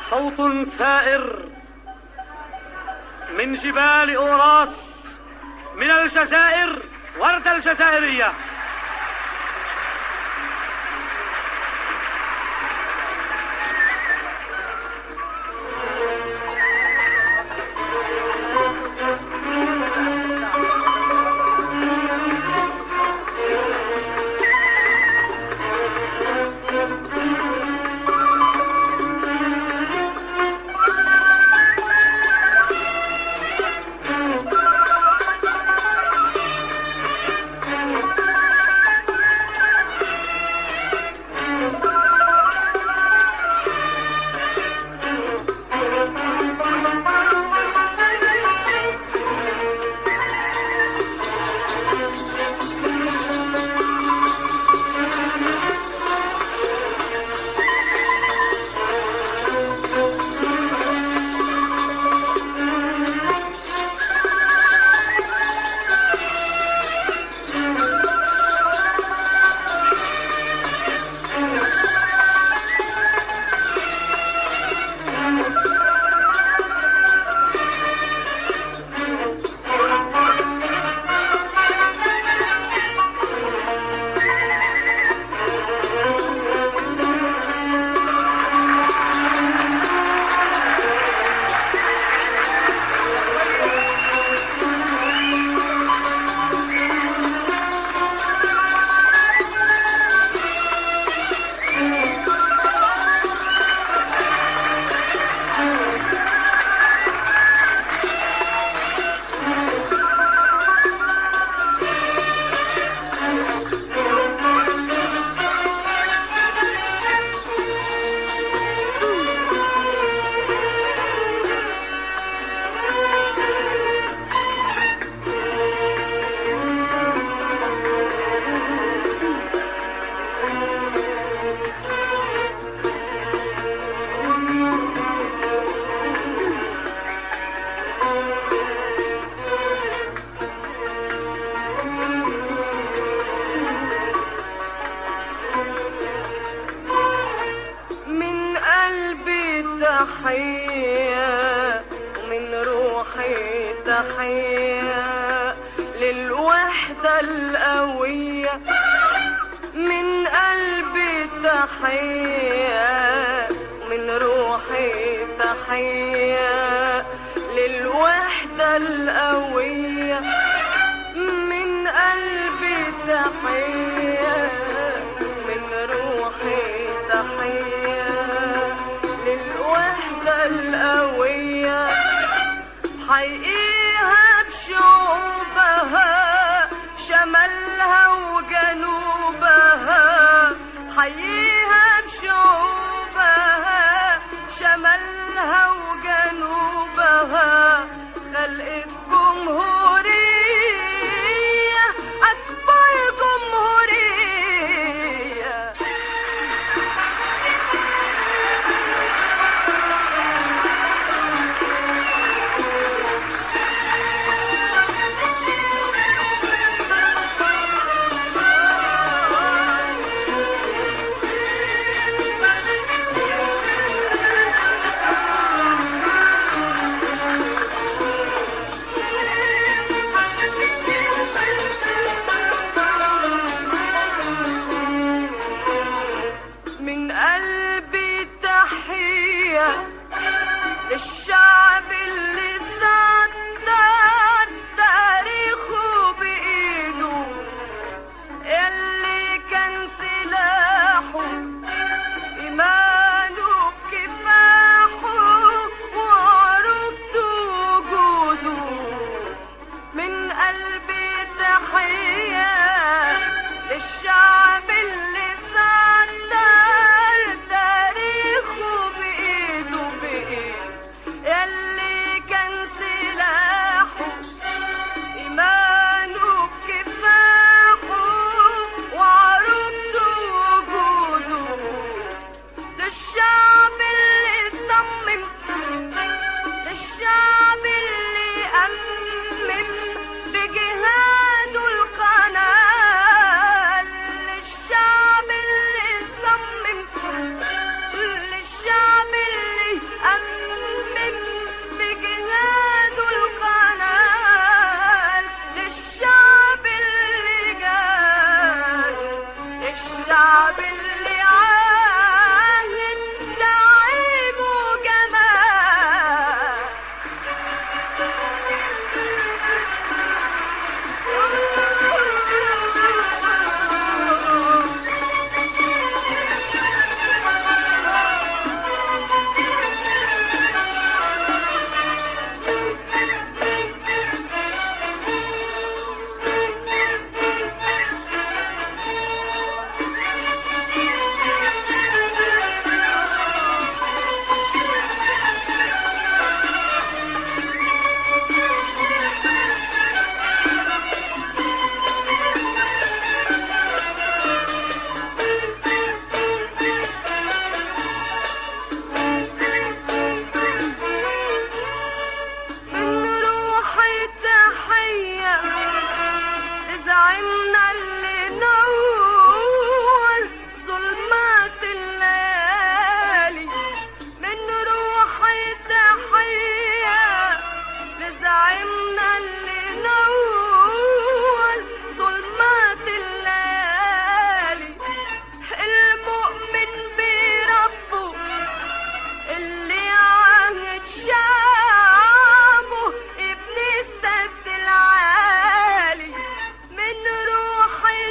صوت ثائر من جبال أوراس من الجزائر وردة الجزائرية من قلبي تحية ومن روحي تحية للوحدة القوية من قلبي تحية ومن روحي تحية للوحدة القوية من قلبي تحية من روحي تحية للوحدة القوية حيقيها بشعوبها شمالها وجنوبها حييها بشعوبها شمالها وجنوبها خلقت جمهورية أكبر جمهورية من قلبي تحية للشعب اللي سطر تاريخه بإيده اللي كان سلاحه إيمانه بكفاحه وعروبته وجوده من قلبي تحية للشعب اللي صدر تاريخه بإيده بإيده يلي كان سلاحه إيمانه بكفاحه وعروبته وجوده للشعب اللي صمم للشعب اللي أمم بجهاده القناة الشعب اللي عاهد زعيمه جمال من روحي تحية لزعيمنا اللي نور ظلمات الليالي من روحي تحية لزعيمنا اللي نور ظلمات الليالي المؤمن بربه اللي عاهد شعبه ابن السد العالي من روحي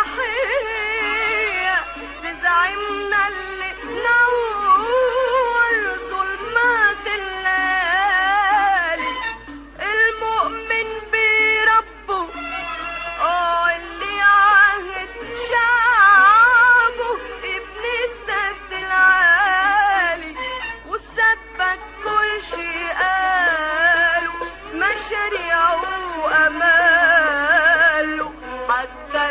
تحية لزعيمنا اللي نور ظلمات الليالي المؤمن بربه اه اللي عاهد شعبه ابن السد العالي وثبت كل شي قاله مشاريعه واماله حتى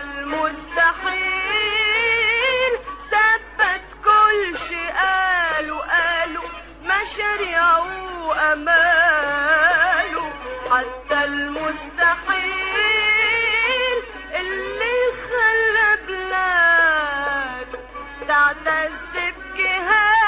المستحيل ثبت كل شي قاله قاله مشاريعه واماله حتى المستحيل اللي خلى بلاده تعتز بجهاده